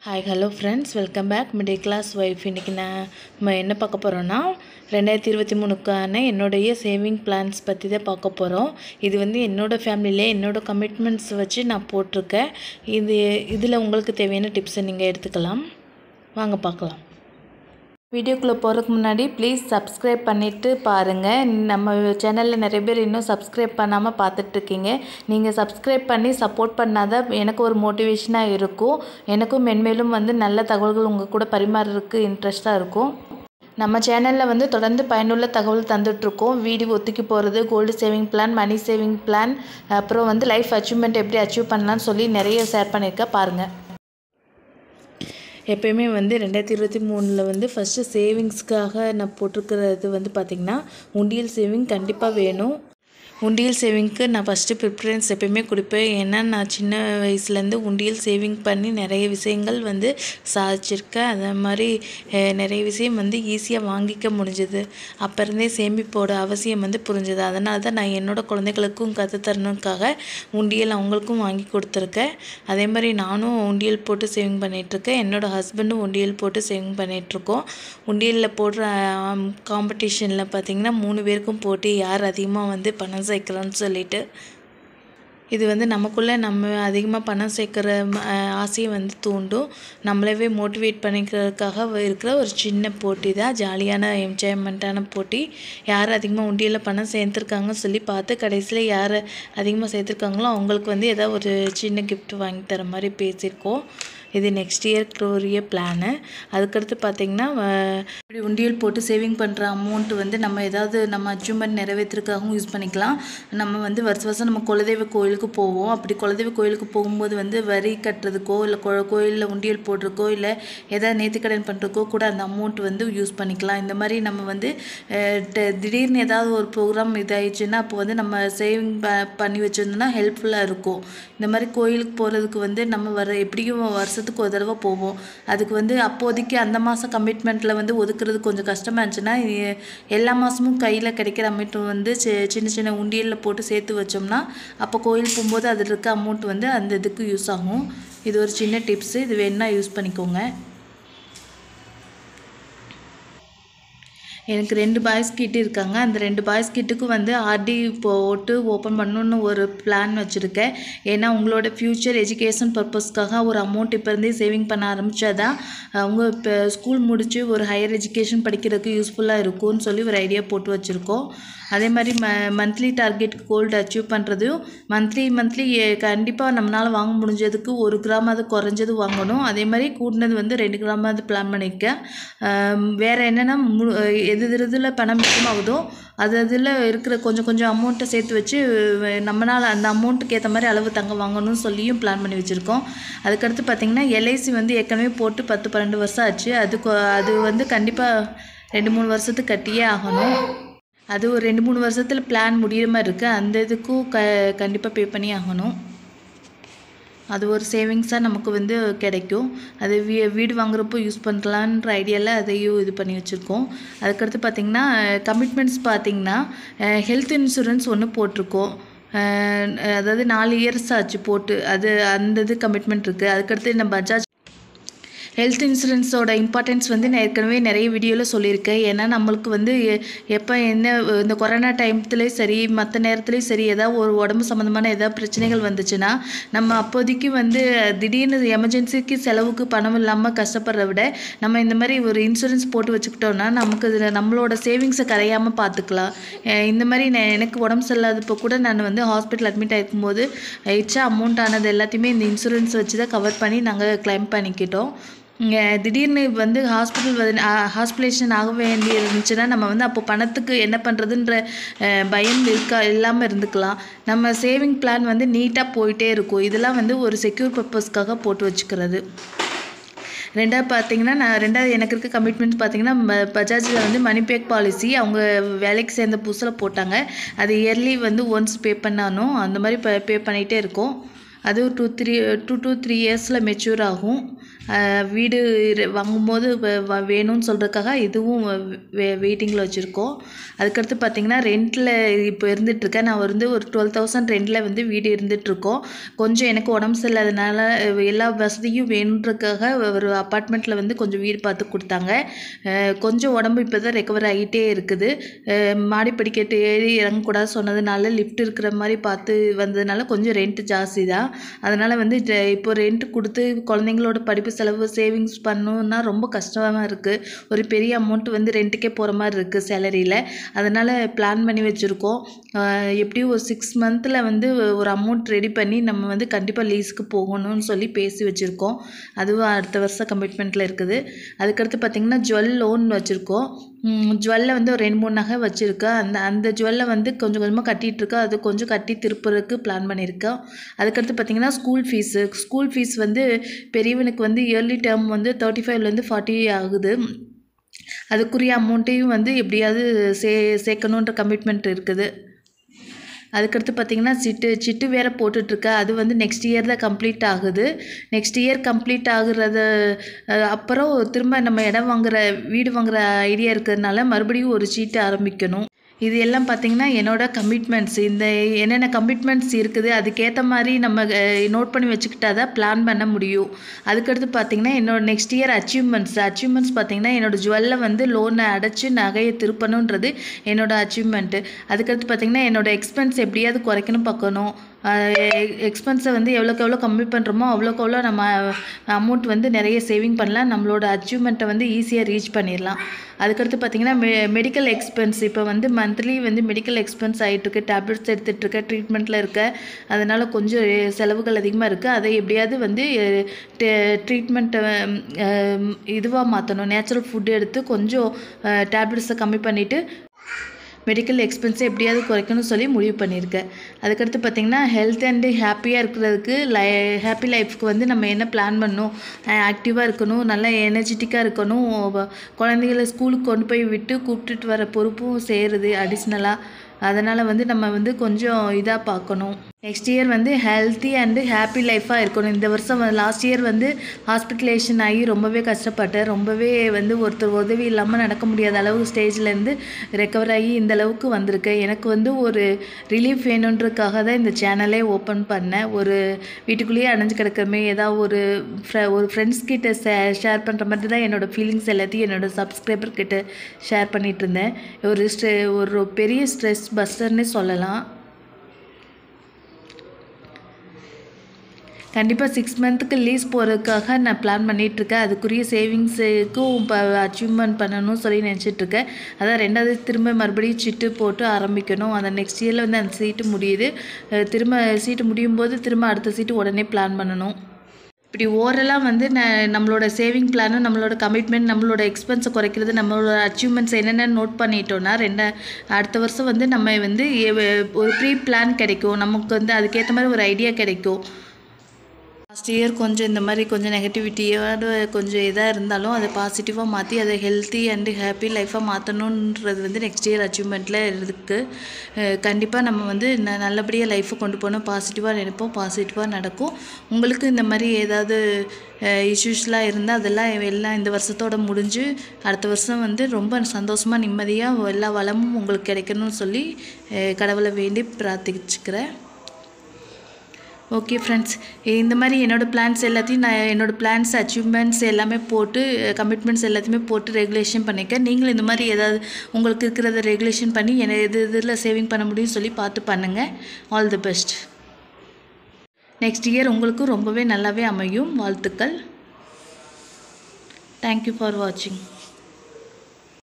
hi hello friends welcome back middle class wife இன்றைக்கி நான் நம்ம என்ன பார்க்க போகிறோன்னா ரெண்டாயிரத்தி இருபத்தி மூணுக்கான என்னுடைய சேவிங் பிளான்ஸ் பற்றி தான் பார்க்க போகிறோம் இது வந்து என்னோடய ஃபேமிலியிலே என்னோடய கமிட்மெண்ட்ஸ் வச்சு நான் போட்டிருக்கேன் இது இதில் உங்களுக்கு தேவையான டிப்ஸை நீங்கள் எடுத்துக்கலாம் வாங்க பார்க்கலாம் வீடியோக்குள்ளே போகிறதுக்கு முன்னாடி ப்ளீஸ் சப்ஸ்கிரைப் பண்ணிவிட்டு பாருங்கள் நம்ம சேனலில் நிறைய பேர் இன்னும் சப்ஸ்கிரைப் பண்ணாமல் பார்த்துட்ருக்கீங்க நீங்கள் சப்ஸ்கிரைப் பண்ணி சப்போர்ட் பண்ணாதான் எனக்கு ஒரு மோட்டிவேஷனாக இருக்கும் எனக்கும் மென்மேலும் வந்து நல்ல தகவல்கள் உங்கள் கூட பரிமாறுறதுக்கு இன்ட்ரெஸ்ட்டாக இருக்கும் நம்ம சேனலில் வந்து தொடர்ந்து பயனுள்ள தகவல் தந்துட்ருக்கோம் வீடு ஒத்துக்கி போகிறது gold saving plan money saving plan அப்புறம் வந்து லைஃப் அச்சீவ்மெண்ட் எப்படி அச்சீவ் பண்ணலான்னு சொல்லி நிறைய ஷேர் பண்ணியிருக்கேன் பாருங்கள் எப்பயுமே வந்து ரெண்டாயிரத்தி இருபத்தி மூணில் வந்து ஃபஸ்ட்டு சேவிங்ஸ்க்காக நான் போட்டிருக்கிறது வந்து பார்த்திங்கன்னா உண்டியல் சேவிங் கண்டிப்பாக வேணும் உண்டியல் சேவிங்க்கு நான் ஃபஸ்ட்டு ப்ரிஃபரன்ஸ் எப்பயுமே கொடுப்பேன் ஏன்னா நான் சின்ன வயசுலேருந்து உண்டியல் சேவிங் பண்ணி நிறைய விஷயங்கள் வந்து சாதிச்சிருக்கேன் அதே மாதிரி நிறைய விஷயம் வந்து ஈஸியாக வாங்கிக்க முடிஞ்சது அப்போ இருந்தே சேமிப்போட அவசியம் வந்து புரிஞ்சுது அதனால தான் நான் என்னோடய குழந்தைகளுக்கும் கற்றுத்தரணுக்காக உண்டியல் அவங்களுக்கும் வாங்கி கொடுத்துருக்கேன் அதே மாதிரி நானும் உண்டியல் போட்டு சேவிங் பண்ணிகிட்ருக்கேன் என்னோடய ஹஸ்பண்டும் உண்டியல் போட்டு சேவிங் பண்ணிகிட்ருக்கோம் உண்டியலில் போடுற காம்படிஷனில் பார்த்திங்கன்னா மூணு பேருக்கும் போட்டி யார் அதிகமாக வந்து பணம் சேர்க்குறோன்னு சொல்லிட்டு இது வந்து நமக்குள்ளே நம்ம அதிகமாக பணம் சேர்க்குற ஆசையை வந்து தூண்டும் நம்மளவே மோட்டிவேட் பண்ணிக்கிறதுக்காக இருக்கிற ஒரு சின்ன போட்டி தான் ஜாலியான என்ஜாய்மெண்ட்டான போட்டி யார் அதிகமாக உண்டியலில் பணம் சேர்த்துருக்காங்கன்னு சொல்லி பார்த்து கடைசியில் யார் அதிகமாக சேர்த்துருக்காங்களோ அவங்களுக்கு வந்து ஏதாவது ஒரு சின்ன கிஃப்ட் வாங்கி தர மாதிரி பேசியிருக்கோம் இது நெக்ஸ்ட் இயர்க்குரிய பிளானு அதுக்கடுத்து பார்த்திங்கன்னா இப்படி உண்டியல் போட்டு சேவிங் பண்ணுற அமௌண்ட் வந்து நம்ம ஏதாவது நம்ம அச்சீவ்மெண்ட் நிறைவேற்றுறதுக்காகவும் யூஸ் பண்ணிக்கலாம் நம்ம வந்து வருஷம் வருஷம் நம்ம குலதெய்வ கோயிலுக்கு போவோம் அப்படி குலதெய்வ கோயிலுக்கு போகும்போது வந்து வரி கட்டுறதுக்கோ இல்லை கோயிலில் உண்டியல் போடுறதுக்கோ இல்லை ஏதாவது நேர்த்திக்கடன் பண்ணுறதுக்கோ கூட அந்த அமௌண்ட் வந்து யூஸ் பண்ணிக்கலாம் இந்த மாதிரி நம்ம வந்து திடீர்னு ஏதாவது ஒரு ப்ரோக்ராம் இதாகிடுச்சுன்னா அப்போ வந்து நம்ம சேவிங் பண்ணி வச்சுருந்தோம்னா ஹெல்ப்ஃபுல்லாக இருக்கும் இந்த மாதிரி கோயிலுக்கு போகிறதுக்கு வந்து நம்ம வர எப்படியும் வருஷம் வருஷத்துக்கு ஒரு தடவை போவோம் அதுக்கு வந்து அப்போதைக்கு அந்த மாதம் கமிட்மெண்ட்டில் வந்து ஒதுக்குறது கொஞ்சம் கஷ்டமாக இருந்துச்சுன்னா எல்லா மாதமும் கையில் கிடைக்கிற அமௌண்ட் வந்து சின்ன சின்ன உண்டியலில் போட்டு சேர்த்து வச்சோம்னா அப்போ கோயில் போகும்போது அதில் இருக்க அமௌண்ட் வந்து அந்த இதுக்கு யூஸ் ஆகும் இது ஒரு சின்ன டிப்ஸு இது வேணால் யூஸ் பண்ணிக்கோங்க எனக்கு ரெண்டு பாய்ஸ் கிட்ட இருக்காங்க அந்த ரெண்டு பாய்ஸ் கிட்டுக்கும் வந்து ஆர்டி போட்டு ஓப்பன் பண்ணணுன்னு ஒரு பிளான் வச்சுருக்கேன் ஏன்னா உங்களோட ஃப்யூச்சர் எஜுகேஷன் பர்பஸ்க்காக ஒரு அமௌண்ட் இப்போ இருந்தே சேவிங் பண்ண ஆரம்பித்தாதான் அவங்க இப்போ ஸ்கூல் முடித்து ஒரு ஹையர் எஜுகேஷன் படிக்கிறதுக்கு யூஸ்ஃபுல்லாக இருக்கும்னு சொல்லி ஒரு ஐடியா போட்டு வச்சுருக்கோம் அதே மாதிரி ம மந்த்லி டார்கெட் கோல்டு அச்சீவ் பண்ணுறதையும் மந்த்லி மந்த்லி கண்டிப்பாக நம்மளால் வாங்க முடிஞ்சதுக்கு ஒரு கிராம் அது குறைஞ்சது வாங்கணும் அதே மாதிரி கூட்டினது வந்து ரெண்டு கிராம் அது பிளான் பண்ணிக்க வேறு என்னென்னா மு எது இதில் பணம் மிச்சமாகுதோ அது அதில் இருக்கிற கொஞ்சம் கொஞ்சம் அமௌண்ட்டை சேர்த்து வச்சு நம்மளால் அந்த அமௌண்ட்டுக்கு ஏற்ற மாதிரி அளவு தங்க வாங்கணும்னு சொல்லியும் பிளான் பண்ணி வச்சுருக்கோம் அதுக்கடுத்து பார்த்திங்கன்னா எல்ஐசி வந்து ஏற்கனவே போட்டு பத்து பன்னெண்டு வருஷம் ஆச்சு அது அது வந்து கண்டிப்பாக ரெண்டு மூணு வருஷத்துக்கு கட்டியே ஆகணும் அது ஒரு ரெண்டு மூணு வருஷத்தில் பிளான் முடிகிற மாதிரி இருக்குது அந்த இதுக்கும் க கண்டிப்பாக பே பண்ணி ஆகணும் அது ஒரு சேவிங்ஸாக நமக்கு வந்து கிடைக்கும் அது வீ வீடு வாங்குறப்போ யூஸ் பண்ணலான்ற ஐடியாவில் அதையும் இது பண்ணி வச்சுருக்கோம் அதுக்கடுத்து பார்த்திங்கன்னா கமிட்மெண்ட்ஸ் பார்த்திங்கன்னா ஹெல்த் இன்சூரன்ஸ் ஒன்று போட்டிருக்கோம் அதாவது நாலு இயர்ஸ் ஆச்சு போட்டு அது அந்த இது கமிட்மெண்ட் இருக்குது அதுக்கடுத்து இந்த பஜாஜ் ஹெல்த் இன்சூரன்ஸோட இம்பார்ட்டன்ஸ் வந்து நான் ஏற்கனவே நிறைய வீடியோவில் சொல்லியிருக்கேன் ஏன்னா நம்மளுக்கு வந்து எப்போ என்ன இந்த கொரோனா டைம்த்துலேயும் சரி மற்ற நேரத்துலேயும் சரி ஏதாவது ஒரு உடம்பு சம்மந்தமான ஏதாவது பிரச்சனைகள் வந்துச்சுன்னா நம்ம அப்போதைக்கு வந்து திடீர்னு எமர்ஜென்சிக்கு செலவுக்கு பணம் இல்லாமல் கஷ்டப்படுறத விட நம்ம இந்த மாதிரி ஒரு இன்சூரன்ஸ் போட்டு வச்சுக்கிட்டோம்னா நமக்கு இதில் நம்மளோட சேவிங்ஸை கரையாமல் பார்த்துக்கலாம் இந்த மாதிரி நான் எனக்கு உடம்பு சரியில்லாதப்போ கூட நான் வந்து ஹாஸ்பிட்டல் அட்மிட் ஆகிருக்கும்போது எச்சா அமௌண்ட் ஆனது எல்லாத்தையுமே இந்த இன்சூரன்ஸ் வச்சு தான் கவர் பண்ணி நாங்கள் கிளைம் பண்ணிக்கிட்டோம் திடீர்னு வந்து ஹாஸ்பிட்டல் ஹாஸ்பிட்டலேஷன் ஆக வேண்டி இருந்துச்சுன்னா நம்ம வந்து அப்போ பணத்துக்கு என்ன பண்ணுறதுன்ற பயம் இருக்கா இல்லாமல் இருந்துக்கலாம் நம்ம சேவிங் பிளான் வந்து நீட்டாக போயிட்டே இருக்கும் இதெல்லாம் வந்து ஒரு செக்யூர் பர்பஸ்க்காக போட்டு வச்சுக்கிறது ரெண்டாவது பார்த்தீங்கன்னா நான் ரெண்டாவது எனக்கு இருக்க கமிட்மெண்ட் பார்த்தீங்கன்னா பஜாஜில் வந்து மணி பேக் பாலிசி அவங்க வேலைக்கு சேர்ந்த புதுசில் போட்டாங்க அது இயர்லி வந்து ஒன்ஸ் பே பண்ணாலும் அந்த மாதிரி பே பண்ணிகிட்டே இருக்கோம் அது two three two two three இயர்ஸில் மெச்சூர் ஆகும் அஹ், வீடு இரு- வாங்கும்போது வ- வ- வேணும்னு சொல்கிறதுக்காக இதுவும் வெ வெயிட்டிங்கில் வச்சுருக்கோம் அதுக்கடுத்து பார்த்திங்கன்னா ரெண்டில் இப்போ இருந்துகிட்ருக்கேன் நான் வந்து ஒரு டுவெல் தௌசண்ட் ரெண்டில் வந்து வீடு இருந்துகிட்ருக்கோம் கொஞ்சம் எனக்கு உடம்பு சரியில்லாதனால அஹ், எல்லா வசதியும் வேணுன்றதுக்காக ஒரு அப்பார்ட்மெண்ட்டில் வந்து கொஞ்சம் வீடு பார்த்து கொடுத்தாங்க அஹ், கொஞ்சம் உடம்பு இப்போ தான் ரெக்கவர் ஆகிட்டே இருக்குது அஹ், மாடி படிக்கட்டு ஏறி இறங்கக்கூடாது சொன்னதுனால லிஃப்ட் இருக்கிற மாதிரி பார்த்து வந்ததுனால கொஞ்சம் ரெண்ட் ஜாஸ்தி தான் அதனால் வந்து இது இப்போ ரெண்ட் கொடுத்து குழந்தைங்களோட படிப்பு செலவு சேவிங்ஸ் பண்ணணுன்னா ரொம்ப கஷ்டமாக இருக்குது ஒரு பெரிய அமௌண்ட் வந்து ரெண்ட்டுக்கே போகிற மாதிரி இருக்குது சேலரியில் அதனால் பிளான் பண்ணி வச்சுருக்கோம் எப்படியும் ஒரு சிக்ஸ் மந்தில் வந்து ஒரு அமௌண்ட் ரெடி பண்ணி நம்ம வந்து கண்டிப்பாக லீஸுக்கு போகணும்னு சொல்லி பேசி வச்சுருக்கோம் அதுவும் அடுத்த வருஷம் கமிட்மெண்ட்டில் இருக்குது அதுக்கடுத்து பார்த்திங்கன்னா ஜுவல் லோன் வச்சுருக்கோம் ஜுவல்ல வந்து ஒரு ரெண்டு மூணு நகை வச்சுருக்கேன் அந்த அந்த ஜுவல்லை வந்து கொஞ்சம் கொஞ்சமாக கட்டிகிட்டு இருக்கேன் அது கொஞ்சம் கட்டி திருப்புறதுக்கு பிளான் பண்ணியிருக்கோம் அதுக்கடுத்து பார்த்திங்கன்னா ஸ்கூல் ஃபீஸு ஸ்கூல் ஃபீஸ் வந்து பெரியவனுக்கு வந்து இயர்லி டேர்ம் வந்து தேர்ட்டி ஃபைவ்லேருந்து ஃபார்ட்டி ஆகுது அதுக்குரிய அமௌண்ட்டையும் வந்து எப்படியாவது சே சேர்க்கணுன்ற கமிட்மெண்ட் இருக்குது அதுக்கடுத்து பார்த்திங்கன்னா சிட்டு சிட்டு வேறு போட்டுட்ருக்க அது வந்து நெக்ஸ்ட் இயர் தான் கம்ப்ளீட் ஆகுது நெக்ஸ்ட் இயர் கம்ப்ளீட் ஆகுறது அஹ், அப்புறம் திரும்ப நம்ம இடம் வாங்குற வீடு வாங்குற ஐடியா இருக்கிறதுனால மறுபடியும் ஒரு சீட்டு ஆரம்பிக்கணும் இது எல்லாம் பார்த்திங்கன்னா என்னோட கமிட்மெண்ட்ஸ் இந்த என்னென்ன கமிட்மெண்ட்ஸ் இருக்குது அதுக்கேற்ற மாதிரி நம்ம நோட் பண்ணி வச்சுக்கிட்டா தான் பிளான் பண்ண முடியும் அதுக்கடுத்து பார்த்திங்கன்னா என்னோட நெக்ஸ்ட் இயர் அச்சீவ்மெண்ட்ஸ் அச்சீவ்மெண்ட்ஸ் பார்த்திங்கன்னா என்னோட ஜுவல்லை வந்து லோனை அடைச்சி நகையை திருப்பணுன்றது என்னோட அச்சீவ்மெண்ட்டு அதுக்கடுத்து பார்த்திங்கன்னா என்னோட எக்ஸ்பென்ஸ் எப்படியாவது குறைக்கணும் பார்க்கணும் எக்ஸ்பென்ஸை வந்து எவ்வளோக்கு எவ்வளோ கம்மி பண்ணுறோமோ அவ்வளோக்கு எவ்வளோ நம்ம அமௌண்ட் வந்து நிறைய சேவிங் பண்ணலாம் நம்மளோட அச்சீவ்மெண்ட்டை வந்து ஈஸியாக ரீச் பண்ணிடலாம் அதுக்கடுத்து பார்த்திங்கன்னா மெ மெடிக்கல் எக்ஸ்பென்ஸ் இப்போ வந்து மந்த்லி வந்து மெடிக்கல் எக்ஸ்பென்ஸ் ஆகிட்டுருக்கு டேப்லெட்ஸ் எடுத்துகிட்டு இருக்க ட்ரீட்மெண்ட்டில் இருக்க அதனால் கொஞ்சம் செலவுகள் அதிகமாக இருக்குது அதை எப்படியாவது வந்து ட்ரீட்மெண்ட்டை இதுவாக மாற்றணும் நேச்சுரல் ஃபுட் எடுத்து கொஞ்சம் டேப்லெட்ஸை கம்மி பண்ணிவிட்டு மெடிக்கல் எக்ஸ்பென்ஸை எப்படியாவது குறைக்கணும்னு சொல்லி முடிவு பண்ணியிருக்கேன் அதுக்கடுத்து பார்த்திங்கன்னா ஹெல்த் அண்டு ஹாப்பியாக இருக்கிறதுக்கு லை ஹாப்பி லைஃப்க்கு வந்து நம்ம என்ன பிளான் பண்ணணும் ஆக்டிவாக இருக்கணும் நல்லா எனர்ஜெட்டிக்காக இருக்கணும் வ- குழந்தைகளை ஸ்கூலுக்கு கொண்டு போய் விட்டு கூப்பிட்டுட்டு வர பொறுப்பும் செய்கிறது அடிஷ்னலாக அதனால் வந்து நம்ம வந்து கொஞ்சம் இதாக பார்க்கணும் நெக்ஸ்ட் இயர் வந்து ஹெல்த்தி அண்டு ஹாப்பி லைஃபாக இருக்கணும் இந்த வருஷம் லாஸ்ட் இயர் வந்து ஹாஸ்பிட்டலேஷன் ஆகி ரொம்பவே கஷ்டப்பட்டேன் ரொம்பவே வந்து ஒருத்தர் உதவி இல்லாமல் நடக்க முடியாத அளவு ஸ்டேஜ்லேருந்து ரெக்கவர் ஆகி இந்த அளவுக்கு வந்திருக்கேன் எனக்கு வந்து ஒரு ரிலீஃப் வேணுன்றதுக்காக தான் இந்த சேனலே ஓப்பன் பண்ணேன் ஒரு வீட்டுக்குள்ளேயே அடைஞ்சு கிடக்கிறமே ஏதாவது ஒரு ஃப்ர ஒரு ஃப்ரெண்ட்ஸ் கிட்ட ஷே ஷேர் பண்ணுற மாதிரி தான் என்னோடய ஃபீலிங்ஸ் எல்லாத்தையும் என்னோட சப்ஸ்கிரைபர் கிட்ட ஷேர் பண்ணிட்டு இருந்தேன் ஒரு ஸ்ட்ரெ ஒரு பெரிய ஸ்ட்ரெஸ் பஸ்டர்னே சொல்லலாம் கண்டிப்பாக சிக்ஸ் மந்த்துக்கு லீஸ் போகிறதுக்காக நான் பிளான் பண்ணிகிட்ருக்கேன் அதுக்குரிய சேவிங்ஸுக்கும் இப்போ அச்சீவ்மெண்ட் பண்ணணும்னு சொல்லி நினச்சிட்ருக்கேன் அதான் ரெண்டாவது திரும்ப மறுபடியும் சிட்டு போட்டு ஆரம்பிக்கணும் அந்த நெக்ஸ்ட் இயரில் வந்து அந்த சீட்டு முடியுது அஹ் திரும்ப சீட்டு முடியும் போது திரும்ப அடுத்த சீட்டு உடனே பிளான் பண்ணணும் இப்படி ஓரலாக வந்து ந நம்மளோட சேவிங் பிளானும் நம்மளோட கமிட்மெண்ட் நம்மளோட எக்ஸ்பென்ஸை குறைக்கிறது நம்மளோட அச்சீவ்மெண்ட்ஸ் என்னென்ன நோட் பண்ணிட்டோம்னா ரெண்ட அடுத்த வருஷம் வந்து நம்ம வந்து எ- ஒரு ப்ரீ பிளான் கிடைக்கும் நமக்கு வந்து அதுக்கேற்ற மாதிரி ஒரு ஐடியா கிடைக்கும் லாஸ்ட் இயர் கொஞ்சம் இந்த மாதிரி கொஞ்சம் நெகட்டிவிட்டியோட கொஞ்சம் இதாக இருந்தாலும் அதை பாசிட்டிவாக மாற்றி அதை ஹெல்த்தி அண்டு ஹாப்பி லைஃபாக மாற்றணுன்றது வந்து நெக்ஸ்ட் இயர் அச்சீவ்மெண்ட்டில் இருக்குது கண்டிப்பாக நம்ம வந்து ந நல்லபடியாக லைஃப்பை கொண்டு போகணும் பாசிட்டிவாக நினைப்போம் பாசிட்டிவாக நடக்கும் உங்களுக்கு இந்த மாதிரி ஏதாவது இஷ்யூஸ்லாம் இருந்தால் அதெல்லாம் எல்லாம் இந்த வருஷத்தோட முடிஞ்சு அடுத்த வருஷம் வந்து ரொம்ப சந்தோஷமாக நிம்மதியாக எல்லா வளமும் உங்களுக்கு கிடைக்கணும்னு சொல்லி அஹ் கடவுளை வேண்டி பிரார்த்திச்சுக்கிறேன் ஓகே ஃப்ரெண்ட்ஸ் இந்த மாதிரி என்னோடய பிளான்ஸ் எல்லாத்தையும் நான் என்னோடய பிளான்ஸ் அச்சீவ்மெண்ட்ஸ் எல்லாமே போட்டு கமிட்மெண்ட்ஸ் எல்லாத்தையுமே போட்டு ரெகுலேஷன் பண்ணியிருக்கேன் நீங்களும் இந்த மாதிரி ஏதாவது உங்களுக்கு இருக்கிறத ரெகுலேஷன் பண்ணி என்ன எது இதில் சேவிங் பண்ண முடியும்னு சொல்லி பார்த்து பண்ணுங்கள் all the best next year உங்களுக்கும் ரொம்பவே நல்லாவே அமையும் வாழ்த்துக்கள் தேங்க்யூ ஃபார் வாட்சிங்